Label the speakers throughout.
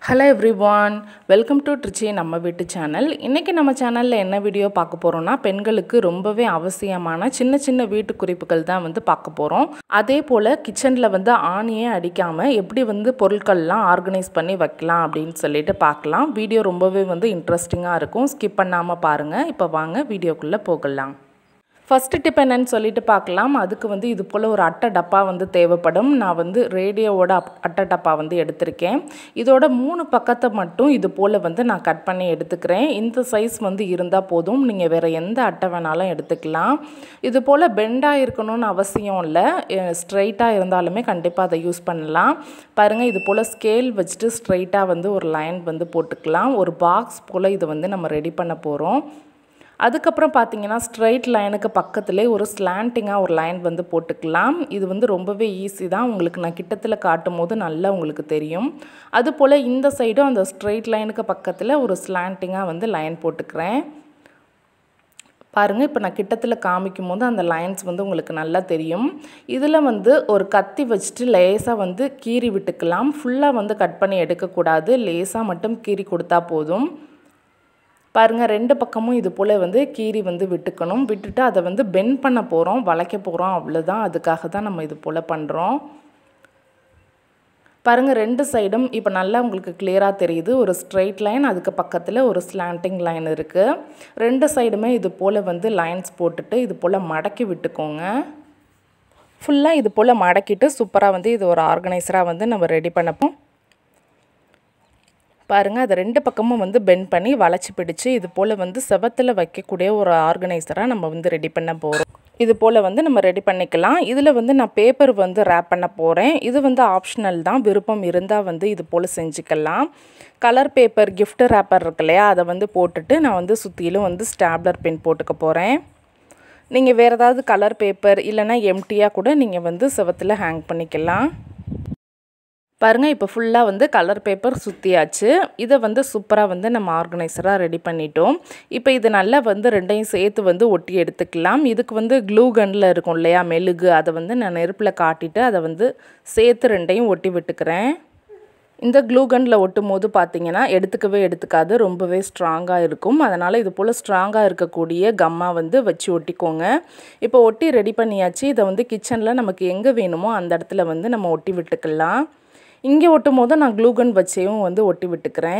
Speaker 1: hello everyone welcome to Trichy நம்ம வீட்டு channel இன்றைக்கி நம்ம சேனலில் என்ன வீடியோ பார்க்க போகிறோம்னா பெண்களுக்கு ரொம்பவே அவசியமான சின்ன சின்ன வீட்டு குறிப்புகள் தான் வந்து பார்க்க போகிறோம் அதே போல் கிச்சனில் வந்து ஆணியே அடிக்காமல் எப்படி வந்து பொருட்கள்லாம் ஆர்கனைஸ் பண்ணி வைக்கலாம் அப்படின்னு சொல்லிட்டு பார்க்கலாம் வீடியோ ரொம்பவே வந்து இன்ட்ரெஸ்டிங்காக இருக்கும் ஸ்கிப் பண்ணாமல் பாருங்கள் இப்போ வாங்க வீடியோக்குள்ளே போகலாம் ஃபஸ்ட்டு டிப் என்னன்னு சொல்லிட்டு பார்க்கலாம் அதுக்கு வந்து இது போல் ஒரு அட்டை டப்பா வந்து தேவைப்படும் நான் வந்து ரேடியோவோட அப் அட்டை டப்பா வந்து எடுத்திருக்கேன் இதோட மூணு பக்கத்தை மட்டும் இது போல் வந்து நான் கட் பண்ணி எடுத்துக்கிறேன் இந்த சைஸ் வந்து இருந்தால் போதும் நீங்கள் வேறு எந்த அட்டை வேணாலும் எடுத்துக்கலாம் இது போல் பெண்டாக இருக்கணும்னு அவசியம் இல்லை ஸ்ட்ரைட்டாக இருந்தாலுமே கண்டிப்பாக அதை யூஸ் பண்ணலாம் பாருங்கள் இது போல் ஸ்கேல் வச்சுட்டு ஸ்ட்ரைட்டாக வந்து ஒரு லைன் வந்து போட்டுக்கலாம் ஒரு பாக்ஸ் போல் இதை வந்து நம்ம ரெடி பண்ண போகிறோம் அதுக்கப்புறம் பார்த்தீங்கன்னா ஸ்ட்ரைட் லைனுக்கு பக்கத்துலேயே ஒரு ஸ்லாண்டிங்காக ஒரு லைன் வந்து போட்டுக்கலாம் இது வந்து ரொம்பவே ஈஸி தான் உங்களுக்கு நான் கிட்டத்தில் காட்டும் போது நல்லா உங்களுக்கு தெரியும் அதுபோல் இந்த சைடும் அந்த ஸ்ட்ரைட் லைனுக்கு பக்கத்தில் ஒரு ஸ்லாண்டிங்காக வந்து லைன் போட்டுக்கிறேன் பாருங்கள் இப்போ நான் கிட்டத்தில் காமிக்கும் போது அந்த லைன்ஸ் வந்து உங்களுக்கு நல்லா தெரியும் இதில் வந்து ஒரு கத்தி வச்சுட்டு லேசாக வந்து கீறி விட்டுக்கலாம் ஃபுல்லாக வந்து கட் பண்ணி எடுக்கக்கூடாது லேசாக மட்டும் கீறி கொடுத்தா போதும் பாருங்கள் ரெண்டு பக்கமும் இது போல் வந்து கீரி வந்து விட்டுக்கணும் விட்டுட்டு அதை வந்து பெண்ட் பண்ண போகிறோம் வளைக்க போகிறோம் அவ்வளோதான் அதுக்காக தான் நம்ம இது போல் பண்ணுறோம் பாருங்கள் ரெண்டு சைடும் இப்போ நல்லா உங்களுக்கு கிளியராக தெரியுது ஒரு ஸ்ட்ரைட் லைன் அதுக்கு பக்கத்தில் ஒரு ஸ்லாண்டிங் லைன் இருக்குது ரெண்டு சைடுமே இது போல் வந்து லைன்ஸ் போட்டுட்டு இது போல் மடக்கி விட்டுக்கோங்க ஃபுல்லாக இது போல் மடக்கிட்டு சூப்பராக வந்து இது ஒரு ஆர்கனைசராக வந்து நம்ம ரெடி பண்ணப்போம் பாருங்கள் அதை ரெண்டு பக்கமும் வந்து பெண்ட் பண்ணி வளைச்சி பிடிச்சி இது போல் வந்து செவத்தில் வைக்கக்கூடிய ஒரு ஆர்கனைசராக நம்ம வந்து ரெடி பண்ண போகிறோம் இது போல் வந்து நம்ம ரெடி பண்ணிக்கலாம் இதில் வந்து நான் பேப்பர் வந்து ரேப் பண்ண போகிறேன் இது வந்து ஆப்ஷனல் தான் விருப்பம் இருந்தால் வந்து இது போல் செஞ்சுக்கலாம் கலர் பேப்பர் கிஃப்ட் ரேப்பர் இருக்கு இல்லையா அதை வந்து போட்டுட்டு நான் வந்து சுற்றிலும் வந்து ஸ்டாப்லர் பென் போட்டுக்க போகிறேன் நீங்கள் வேறு ஏதாவது கலர் பேப்பர் இல்லைனா எம்டியாக கூட நீங்கள் வந்து செவத்தில் ஹேங் பண்ணிக்கலாம் பாருங்கள் இப்போ ஃபுல்லாக வந்து கலர் பேப்பர் சுற்றியாச்சு இதை வந்து சூப்பராக வந்து நம்ம ஆர்கனைசராக ரெடி பண்ணிட்டோம் இப்போ இது நல்லா வந்து ரெண்டையும் சேர்த்து வந்து ஒட்டி எடுத்துக்கலாம் இதுக்கு வந்து க்ளூ கன்னில் இருக்கும் இல்லையா மெழுகு அதை வந்து நான் நெருப்பில் காட்டிட்டு அதை வந்து சேர்த்து ரெண்டையும் ஒட்டி விட்டுக்கிறேன் இந்த க்ளூ கன்னில் ஒட்டும் போது பார்த்தீங்கன்னா எடுத்துக்கவே எடுத்துக்காது ரொம்பவே ஸ்ட்ராங்காக இருக்கும் அதனால் இது போல் ஸ்ட்ராங்காக இருக்கக்கூடிய கம்மாக வந்து வச்சு ஒட்டிக்கோங்க இப்போ ஒட்டி ரெடி பண்ணியாச்சு இதை வந்து கிச்சனில் நமக்கு எங்கே வேணுமோ அந்த இடத்துல வந்து நம்ம ஒட்டி விட்டுக்கலாம் இங்கே ஒட்டும் போது நான் க்ளூகன் வச்சையும் வந்து ஒட்டி விட்டுக்கிறேன்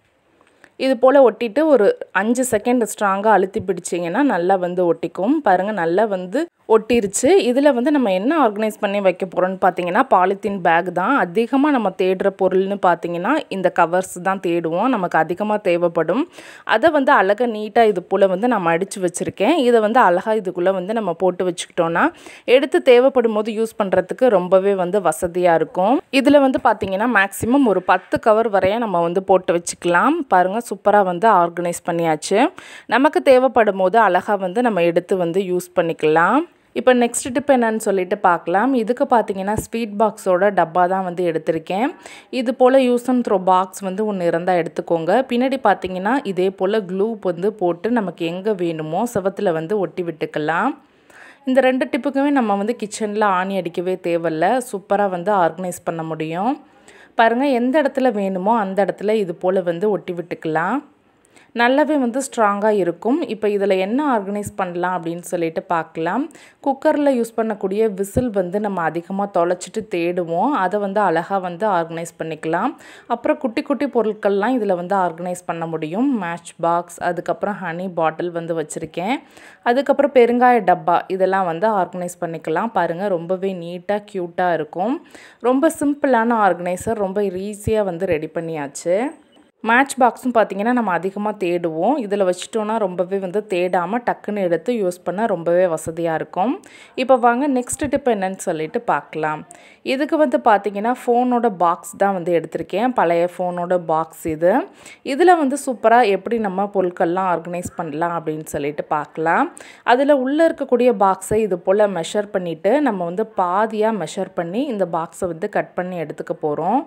Speaker 1: இது போல் ஒட்டிட்டு ஒரு அஞ்சு செகண்ட் ஸ்ட்ராங்காக அழுத்தி பிடிச்சிங்கன்னா நல்லா வந்து ஒட்டிக்கும் பாருங்கள் நல்லா வந்து ஒட்டிருச்சு இதில் வந்து நம்ம என்ன ஆர்கனைஸ் பண்ணி வைக்க போகிறோம்னு பார்த்தீங்கன்னா பாலித்தீன் பேக் தான் அதிகமாக நம்ம தேடுற பொருள்னு பார்த்தீங்கன்னா இந்த கவர்ஸ் தான் தேடுவோம் நமக்கு அதிகமாக தேவைப்படும் அதை வந்து அழகாக நீட்டாக இது போல் வந்து நான் மடித்து வச்சுருக்கேன் இதை வந்து அழகாக இதுக்குள்ளே வந்து நம்ம போட்டு வச்சுக்கிட்டோன்னா எடுத்து தேவைப்படும் போது யூஸ் பண்ணுறதுக்கு ரொம்பவே வந்து வசதியாக இருக்கும் இதில் வந்து பார்த்திங்கன்னா மேக்ஸிமம் ஒரு பத்து கவர் வரைய நம்ம வந்து போட்டு வச்சுக்கலாம் பாருங்கள் சூப்பராக வந்து ஆர்கனைஸ் பண்ணியாச்சு நமக்கு தேவைப்படும் போது அழகாக வந்து நம்ம எடுத்து வந்து யூஸ் பண்ணிக்கலாம் இப்போ நெக்ஸ்ட் டிப் என்னன்னு சொல்லிட்டு பார்க்கலாம் இதுக்கு பார்த்தீங்கன்னா ஸ்வீட் பாக்ஸோட டப்பா தான் வந்து எடுத்திருக்கேன் இது போல் யூஸ் அண்ட் த்ரோ பாக்ஸ் வந்து ஒன்று இருந்தால் எடுத்துக்கோங்க பின்னாடி பார்த்தீங்கன்னா இதே போல் க்ளூ வந்து போட்டு நமக்கு எங்கே வேணுமோ செவத்தில் வந்து ஒட்டி விட்டுக்கலாம் இந்த ரெண்டு டிப்புக்குமே நம்ம வந்து கிச்சனில் ஆணி அடிக்கவே தேவையில்ல சூப்பராக வந்து ஆர்கனைஸ் பண்ண முடியும் பாருங்கள் எந்த இடத்துல வேணுமோ அந்த இடத்துல இது போல் வந்து ஒட்டி விட்டுக்கலாம் நல்லாவே வந்து ஸ்ட்ராங்காக இருக்கும் இப்போ இதில் என்ன ஆர்கனைஸ் பண்ணலாம் அப்படின்னு சொல்லிட்டு பார்க்கலாம் குக்கரில் யூஸ் பண்ணக்கூடிய விசில் வந்து நம்ம அதிகமாக தொலைச்சிட்டு தேடுவோம் அதை வந்து அழகாக வந்து ஆர்கனைஸ் பண்ணிக்கலாம் அப்புறம் குட்டி குட்டி பொருட்கள்லாம் இதில் வந்து ஆர்கனைஸ் பண்ண முடியும் மேட்ச் பாக்ஸ் அதுக்கப்புறம் ஹனி பாட்டில் வந்து வச்சுருக்கேன் அதுக்கப்புறம் பெருங்காய டப்பா இதெல்லாம் வந்து ஆர்கனைஸ் பண்ணிக்கலாம் பாருங்கள் ரொம்பவே நீட்டாக க்யூட்டாக இருக்கும் ரொம்ப சிம்பிளான ஆர்கனைசர் ரொம்ப ஈஸியாக வந்து ரெடி பண்ணியாச்சு மேட்ச் பாக்ஸும் பார்த்திங்கன்னா நம்ம அதிகமாக தேடுவோம் இதில் வச்சிட்டோன்னா ரொம்பவே வந்து தேடாமல் டக்குன்னு எடுத்து யூஸ் பண்ண ரொம்பவே வசதியாக இருக்கும் இப்போ வாங்க நெக்ஸ்ட் டிப் என்னன்னு சொல்லிட்டு பார்க்கலாம் இதுக்கு வந்து பார்த்திங்கன்னா ஃபோனோட பாக்ஸ் தான் வந்து எடுத்திருக்கேன் பழைய ஃபோனோட பாக்ஸ் இது இதில் வந்து சூப்பராக எப்படி நம்ம பொருட்கள்லாம் ஆர்கனைஸ் பண்ணலாம் அப்படின்னு சொல்லிட்டு பார்க்கலாம் அதில் உள்ளே இருக்கக்கூடிய பாக்ஸை இது போல் மெஷர் பண்ணிவிட்டு நம்ம வந்து பாதியாக மெஷர் பண்ணி இந்த பாக்ஸை வந்து கட் பண்ணி எடுத்துக்க போகிறோம்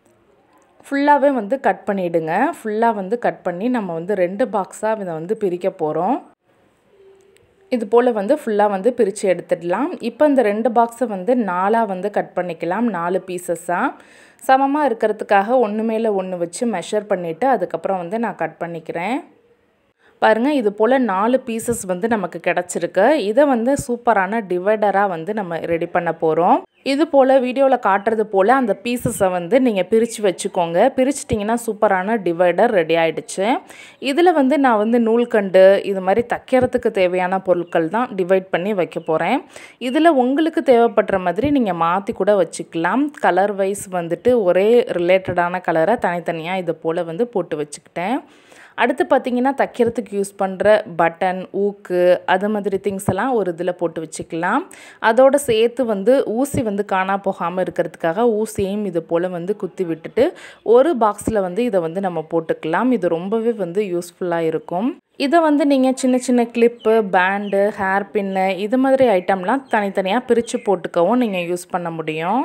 Speaker 1: ஃபுல்லாகவே வந்து கட் பண்ணிவிடுங்க ஃபுல்லாக வந்து கட் பண்ணி நம்ம வந்து ரெண்டு பாக்ஸாக இதை வந்து பிரிக்க போகிறோம் இது போல் வந்து ஃபுல்லாக வந்து பிரித்து எடுத்துடலாம் இப்போ இந்த ரெண்டு பாக்ஸை வந்து நாலாக வந்து கட் பண்ணிக்கலாம் நாலு பீசஸாக சமமாக இருக்கிறதுக்காக ஒன்று மேலே ஒன்று வச்சு மெஷர் பண்ணிவிட்டு அதுக்கப்புறம் வந்து நான் கட் பண்ணிக்கிறேன் பாருங்கள் இது போல் நாலு பீசஸ் வந்து நமக்கு கிடச்சிருக்கு இதை வந்து சூப்பரான டிவைடராக வந்து நம்ம ரெடி பண்ண போகிறோம் இது போல் வீடியோவில் காட்டுறது போல் அந்த பீசஸை வந்து நீங்கள் பிரித்து வச்சுக்கோங்க பிரிச்சிட்டிங்கன்னா சூப்பரான டிவைடர் ரெடி ஆகிடுச்சு இதில் வந்து நான் வந்து நூல்கண்டு இது மாதிரி தைக்கிறதுக்கு தேவையான பொருட்கள் தான் டிவைட் பண்ணி வைக்க போகிறேன் இதில் உங்களுக்கு தேவைப்படுற மாதிரி நீங்கள் மாற்றி கூட வச்சுக்கலாம் கலர் வைஸ் வந்துட்டு ஒரே ரிலேட்டடான கலரை தனித்தனியாக இது போல் வந்து போட்டு வச்சுக்கிட்டேன் அடுத்து பார்த்திங்கன்னா தைக்கிறதுக்கு யூஸ் பண்ணுற பட்டன் ஊக்கு அது மாதிரி திங்ஸ் எல்லாம் ஒரு இதில் போட்டு வச்சுக்கலாம் அதோடு சேர்த்து வந்து ஊசி வந்து காணா போகாமல் இருக்கிறதுக்காக ஊசியையும் இது போல் வந்து குத்தி விட்டுட்டு ஒரு பாக்ஸில் வந்து இதை வந்து நம்ம போட்டுக்கலாம் இது ரொம்பவே வந்து யூஸ்ஃபுல்லாக இருக்கும் இதை வந்து நீங்கள் சின்ன சின்ன கிளிப்பு பேண்டு ஹேர் பின்னு இது மாதிரி ஐட்டம்லாம் தனித்தனியாக பிரித்து போட்டுக்கவும் நீங்கள் யூஸ் பண்ண முடியும்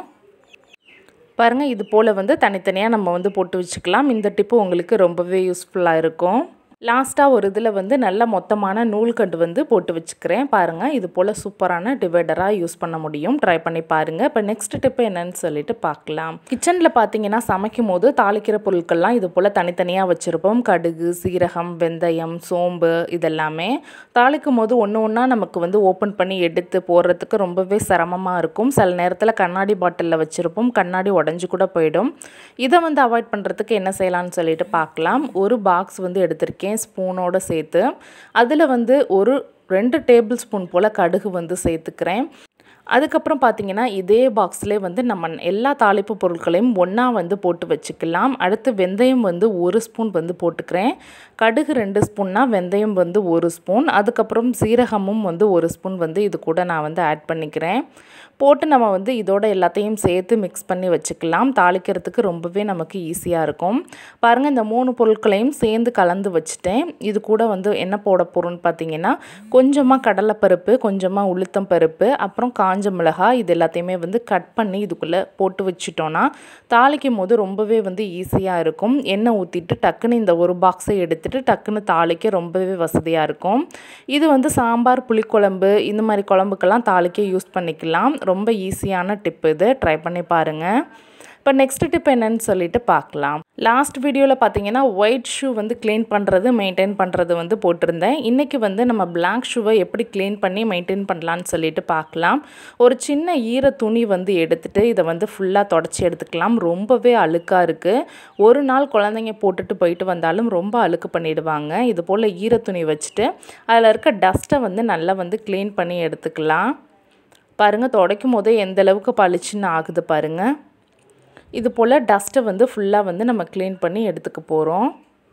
Speaker 1: பாருங்கள் இது போல் வந்து தனித்தனியாக நம்ம வந்து போட்டு வச்சுக்கலாம் இந்த டிப்பு உங்களுக்கு ரொம்பவே யூஸ்ஃபுல்லாக இருக்கும் லாஸ்ட்டாக ஒரு இதில் வந்து நல்ல மொத்தமான நூல்கண்டு வந்து போட்டு வச்சுக்கிறேன் பாருங்கள் இது போல் சூப்பரான டிவைடராக யூஸ் பண்ண முடியும் ட்ரை பண்ணி பாருங்கள் இப்போ நெக்ஸ்ட் டிப்பு என்னன்னு சொல்லிட்டு பார்க்கலாம் கிச்சனில் பார்த்தீங்கன்னா சமைக்கும் போது தாளிக்கிற பொருட்கள்லாம் இது போல் தனித்தனியாக வச்சுருப்போம் கடுகு சீரகம் வெந்தயம் சோம்பு இதெல்லாமே தாளிக்கும் போது ஒன்று ஒன்றா நமக்கு வந்து ஓப்பன் பண்ணி எடுத்து போடுறதுக்கு ரொம்பவே சிரமமாக இருக்கும் சில நேரத்தில் கண்ணாடி பாட்டிலில் வச்சுருப்போம் கண்ணாடி உடஞ்சி கூட போயிடும் இதை வந்து அவாய்ட் பண்ணுறதுக்கு என்ன செய்யலாம்னு சொல்லிட்டு பார்க்கலாம் ஒரு பாக்ஸ் வந்து எடுத்திருக்கேன் ஸ்பூனோடு சேர்த்து அதில் வந்து ஒரு ரெண்டு டேபிள் ஸ்பூன் போல் கடுகு வந்து சேர்த்துக்கிறேன் அதுக்கப்புறம் பார்த்தீங்கன்னா இதே பாக்ஸ்லேயே வந்து நம்ம எல்லா தாளிப்பு பொருட்களையும் ஒன்றா வந்து போட்டு வச்சுக்கலாம் அடுத்து வெந்தயம் வந்து ஒரு ஸ்பூன் வந்து போட்டுக்கிறேன் கடுகு ரெண்டு ஸ்பூன்னா வெந்தயம் வந்து ஒரு ஸ்பூன் அதுக்கப்புறம் சீரகமும் வந்து ஒரு ஸ்பூன் வந்து இது கூட நான் வந்து ஆட் பண்ணிக்கிறேன் போட்டு நம்ம வந்து இதோட எல்லாத்தையும் சேர்த்து மிக்ஸ் பண்ணி வச்சுக்கலாம் தாளிக்கிறதுக்கு ரொம்பவே நமக்கு ஈஸியாக இருக்கும் பாருங்கள் இந்த மூணு பொருட்களையும் சேர்ந்து கலந்து வச்சுட்டேன் இது கூட வந்து என்ன போட போகிறோன்னு பார்த்தீங்கன்னா கொஞ்சமாக கடலைப்பருப்பு கொஞ்சமாக உளுத்தம் பருப்பு அப்புறம் காஞ்ச மிளகாய் இது எல்லாத்தையுமே வந்து கட் பண்ணி இதுக்குள்ளே போட்டு வச்சுட்டோன்னா தாளிக்கும் போது ரொம்பவே வந்து ஈஸியாக இருக்கும் எண்ணெய் ஊற்றிட்டு டக்குன்னு இந்த ஒரு பாக்ஸை எடுத்துகிட்டு டக்குன்னு தாளிக்க ரொம்பவே வசதியாக இருக்கும் இது வந்து சாம்பார் புளிக்குழம்பு இந்த மாதிரி குழம்புக்கெல்லாம் தாளிக்க யூஸ் பண்ணிக்கலாம் ரொம்ப ஈஸியான டிப் இது ட்ரை பண்ணி பாருங்கள் இப்போ நெக்ஸ்ட் டிப் என்னன்னு சொல்லிட்டு பார்க்கலாம் லாஸ்ட் வீடியோவில் பார்த்தீங்கன்னா ஒயிட் ஷூ வந்து க்ளீன் பண்ணுறது மெயின்டைன் பண்ணுறது வந்து போட்டிருந்தேன் இன்றைக்கி வந்து நம்ம பிளாக் ஷூவை எப்படி க்ளீன் பண்ணி மெயின்டைன் பண்ணலான்னு சொல்லிட்டு பார்க்கலாம் ஒரு சின்ன ஈர துணி வந்து எடுத்துகிட்டு இதை வந்து ஃபுல்லாக தொடச்சி எடுத்துக்கலாம் ரொம்பவே அழுக்காக இருக்குது ஒரு நாள் குழந்தைங்க போட்டுட்டு போயிட்டு வந்தாலும் ரொம்ப அழுக்கு பண்ணிடுவாங்க இது போல் ஈர துணி வச்சுட்டு அதில் இருக்க டஸ்ட்டை வந்து நல்லா வந்து க்ளீன் பண்ணி எடுத்துக்கலாம் பாருங்கள் துடைக்கும் போதே எந்த அளவுக்கு பளிச்சுன்னு ஆகுது பாருங்கள் இது போல் டஸ்ட்டை வந்து ஃபுல்லாக வந்து நம்ம க்ளீன் பண்ணி எடுத்துக்க போகிறோம்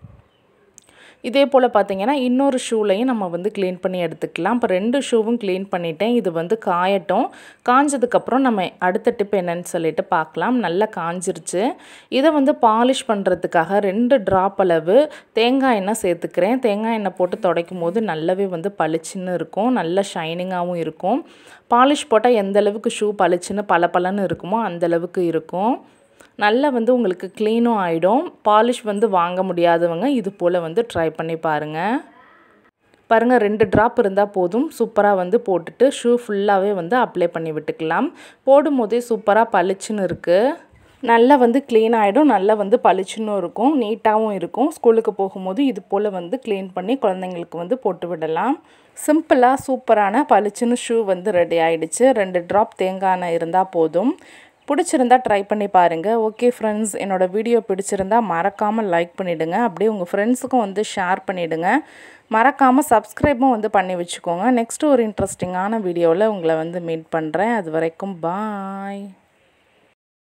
Speaker 1: இதே போல் பார்த்தீங்கன்னா இன்னொரு ஷூலையும் நம்ம வந்து க்ளீன் பண்ணி எடுத்துக்கலாம் இப்போ ரெண்டு ஷூவும் க்ளீன் பண்ணிட்டேன் இது வந்து காயட்டும் காஞ்சதுக்கப்புறம் நம்ம அடுத்த டிப் என்னன்னு சொல்லிட்டு பார்க்கலாம் நல்லா காஞ்சிருச்சு இதை வந்து பாலிஷ் பண்ணுறதுக்காக ரெண்டு ட்ராப் அளவு தேங்காய் எண்ணெய் சேர்த்துக்கிறேன் தேங்காய் எண்ணெய் போட்டு துடைக்கும் போது நல்லாவே வந்து பளிச்சுன்னு இருக்கும் நல்ல ஷைனிங்காகவும் இருக்கும் பாலிஷ் போட்டால் எந்த அளவுக்கு ஷூ பளிச்சுன்னு பல பலன்னு இருக்குமோ அந்த அளவுக்கு இருக்கும் நல்லா வந்து உங்களுக்கு க்ளீனும் ஆகிடும் பாலிஷ் வந்து வாங்க முடியாதவங்க இது போல் வந்து ட்ரை பண்ணி பாருங்கள் பாருங்கள் ரெண்டு ட்ராப் இருந்தால் போதும் சூப்பராக வந்து போட்டுட்டு ஷூ ஃபுல்லாகவே வந்து அப்ளை பண்ணி விட்டுக்கலாம் போடும் போதே சூப்பராக பளிச்சுன்னு இருக்குது நல்லா வந்து க்ளீன் ஆகிடும் நல்லா வந்து பளிச்சுன்னு இருக்கும் நீட்டாகவும் இருக்கும் ஸ்கூலுக்கு போகும்போது இது போல் வந்து க்ளீன் பண்ணி குழந்தைங்களுக்கு வந்து போட்டு விடலாம் சிம்பிளாக சூப்பரான பளிச்சுன்னு ஷூ வந்து ரெடி ஆகிடுச்சு ரெண்டு ட்ராப் தேங்காய் எண்ணெய் இருந்தால் போதும் பிடிச்சிருந்தா ட்ரை பண்ணி பாருங்கள் ஓகே ஃப்ரெண்ட்ஸ் என்னோடய வீடியோ பிடிச்சிருந்தா மறக்காமல் லைக் பண்ணிவிடுங்க அப்படியே உங்கள் ஃப்ரெண்ட்ஸுக்கும் வந்து ஷேர் பண்ணிவிடுங்க மறக்காமல் சப்ஸ்கிரைபும் வந்து பண்ணி வச்சுக்கோங்க நெக்ஸ்ட்டு ஒரு இன்ட்ரெஸ்டிங்கான வீடியோவில் உங்களை வந்து மீட் பண்ணுறேன் அது வரைக்கும் பாய்